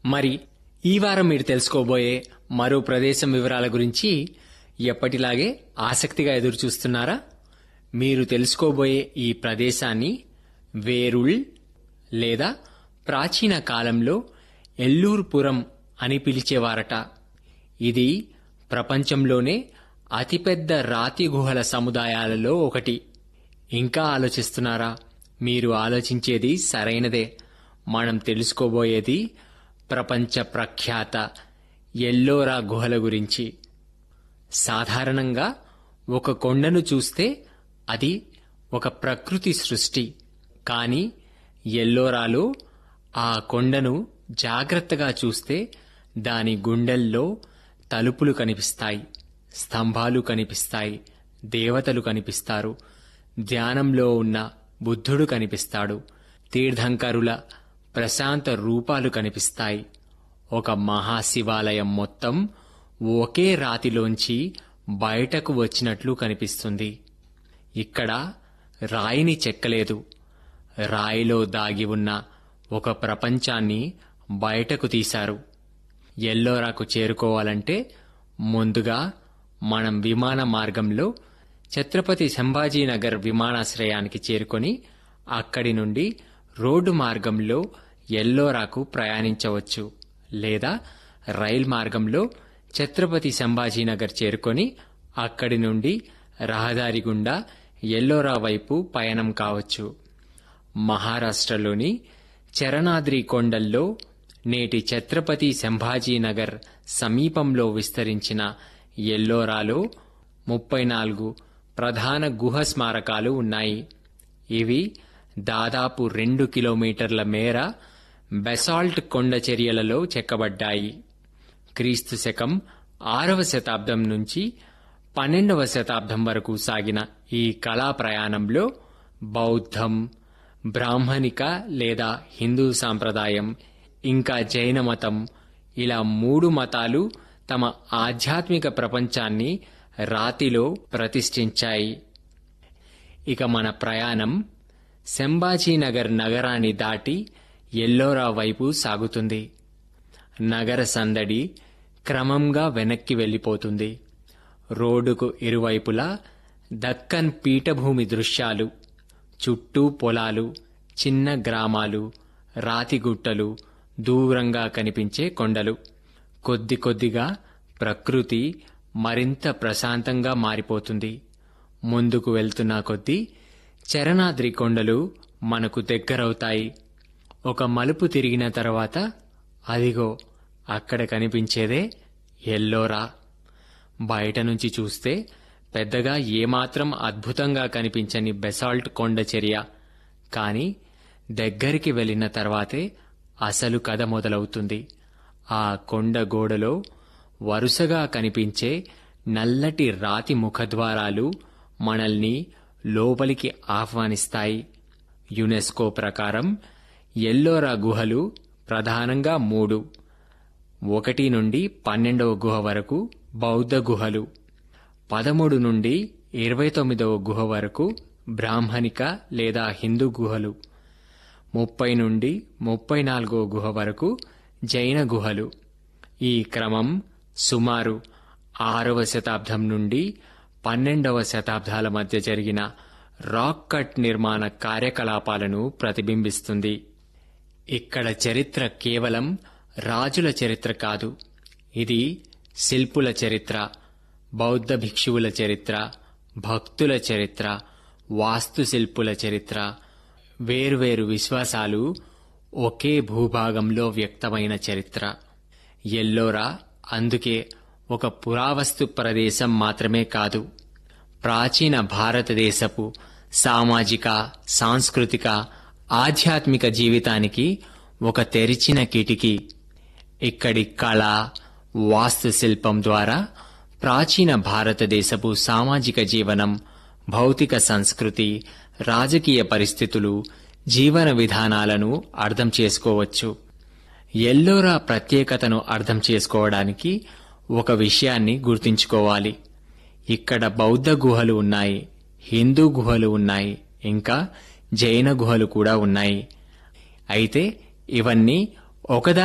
మరి ఈ వారం మీరు తెలుసుకోబోయే మరో ప్రదేశం వివరాల గురించి ఎప్పటిలాగే ఆసక్తిగా ఎదురు చూస్తున్నారా మీరు తెలుసుకోబోయే ఈ ప్రదేశాన్ని వేరుళ్ లేదా ప్రాచీన కాలంలో ఎల్లూర్పురం అని పిలిచేవారట ఇది ప్రపంచంలోనే అతిపెద్ద రాతి గుహల సముదాయాలలో ఒకటి ఇంకా ఆలోచిస్తున్నారా మీరు ఆలోచించేది సరైనదే మనం తెలుసుకోబోయేది ప్రపంచ ప్రఖ్యాత ఎల్లోరా గుహల గురించి సాధారణంగా ఒక కొండను చూస్తే అది ఒక ప్రకృతి సృష్టి కానీ ఎల్లోరాలో ఆ కొండను జాగ్రత్తగా చూస్తే దాని గుండెల్లో తలుపులు కనిపిస్తాయి స్తంభాలు కనిపిస్తాయి దేవతలు కనిపిస్తారు ధ్యానంలో ఉన్న బుద్ధుడు కనిపిస్తాడు తీర్థంకరుల ప్రశాంత రూపాలు కనిపిస్తాయి ఒక మహాశివాలయం మొత్తం ఒకే రాతిలోంచి బయటకు వచ్చినట్లు కనిపిస్తుంది ఇక్కడ రాయిని చెక్కలేదు రాయిలో దాగి ఉన్న ఒక ప్రపంచాన్ని బయటకు తీశారు ఎల్లోరాకు చేరుకోవాలంటే ముందుగా మనం విమాన మార్గంలో ఛత్రపతి సంభాజీనగర్ విమానాశ్రయానికి చేరుకొని అక్కడి నుండి రోడ్డు మార్గంలో ఎల్లోరాకు ప్రయాణించవచ్చు లేదా రైల్ మార్గంలో ఛత్రపతి సంభాజీనగర్ చేరుకొని అక్కడి నుండి రహదారి గుండా ఎల్లోరా వైపు పయనం కావచ్చు మహారాష్ట్రలోని చరణాద్రి కొండల్లో నేటి ఛత్రపతి సంభాజీనగర్ సమీపంలో విస్తరించిన ఎల్లోరాలో ముప్పై నాలుగు ప్రధాన గుహ స్మారకాలు ఉన్నాయి ఇవి దాదాపు రెండు కిలోమీటర్ల మేర బెసాల్ట్ కొండ చర్యలలో చెక్కబడ్డాయి క్రీస్తు శకం ఆరవ శతాబ్దం నుంచి పన్నెండవ శతాబ్దం వరకు సాగిన ఈ కళా ప్రయాణంలో బౌద్ధం బ్రాహ్మణిక లేదా హిందూ సాంప్రదాయం ఇంకా జైన మతం ఇలా మూడు మతాలు తమ ఆధ్యాత్మిక ప్రపంచాన్ని రాతిలో ప్రతిష్ఠించాయి ఇక మన ప్రయాణం సంభాజీనగర్ నగరాన్ని దాటి ఎల్లోరా వైపు సాగుతుంది నగర సందడి క్రమంగా వెనక్కి వెళ్ళిపోతుంది రోడ్డుకు ఇరువైపులా దక్కన్ పీఠభూమి దృశ్యాలు చుట్టూ పొలాలు చిన్న గ్రామాలు రాతిగుట్టలు దూరంగా కనిపించే కొండలు కొద్ది కొద్దిగా ప్రకృతి మరింత ప్రశాంతంగా మారిపోతుంది ముందుకు వెళ్తున్న కొద్దీ చరణాద్రి కొండలు మనకు దగ్గరవుతాయి ఒక మలుపు తిరిగిన తర్వాత అదిగో అక్కడ కనిపించేదే ఎల్లోరా బయట నుంచి చూస్తే పెద్దగా ఏమాత్రం అద్భుతంగా కనిపించని బెసాల్ట్ కొండ చర్య కాని దగ్గరికి వెళ్ళిన తర్వాతే అసలు కథ మొదలవుతుంది ఆ కొండ గోడలో వరుసగా కనిపించే నల్లటి రాతి ముఖద్వారాలు మనల్ని లోపలికి ఆహ్వానిస్తాయి యునెస్కో ప్రకారం ఎల్లోరా గుహలు ప్రధానంగా మూడు ఒకటి నుండి పన్నెండవ గుహ వరకు బౌద్ధ గుహలు పదమూడు నుండి ఇరవై తొమ్మిదవ గుహ వరకు బ్రాహ్మణిక లేదా హిందూ గుహలు ముప్పై నుండి ముప్పై నాలుగవ గుహ వరకు జైన గుహలు ఈ క్రమం సుమారు ఆరవ శతాబ్దం నుండి పన్నెండవ శతాబ్దాల మధ్య జరిగిన రాక్ కట్ నిర్మాణ కార్యకలాపాలను ప్రతిబింబిస్తుంది ఇక్కడ చరిత్ర కేవలం రాజుల చరిత్ర కాదు ఇది శిల్పుల చరిత్ర బౌద్ధ భిక్షువుల చరిత్ర భక్తుల చరిత్ర వాస్తుశిల్పుల చరిత్ర వేర్వేరు విశ్వాసాలు ఒకే భూభాగంలో వ్యక్తమైన చరిత్ర ఎల్లోరా అందుకే ఒక పురావస్తు ప్రదేశం మాత్రమే కాదు ప్రాచీన భారతదేశపు సామాజిక సాంస్కృతిక ఆధ్యాత్మిక జీవితానికి ఒక తెరిచిన కిటికీ ఇక్కడి కళ వాస్తుశిల్పం ద్వారా ప్రాచీన భారతదేశపు సామాజిక జీవనం భౌతిక సంస్కృతి రాజకీయ పరిస్థితులు జీవన విధానాలను అర్థం చేసుకోవచ్చు ఎల్లోరా ప్రత్యేకతను అర్థం చేసుకోవడానికి ఒక విషయాన్ని గుర్తుంచుకోవాలి ఇక్కడ బౌద్ధ గుహలు ఉన్నాయి హిందూ గుహలు ఉన్నాయి ఇంకా జైన గుహలు కూడా ఉన్నాయి అయితే ఇవన్నీ ఒకదా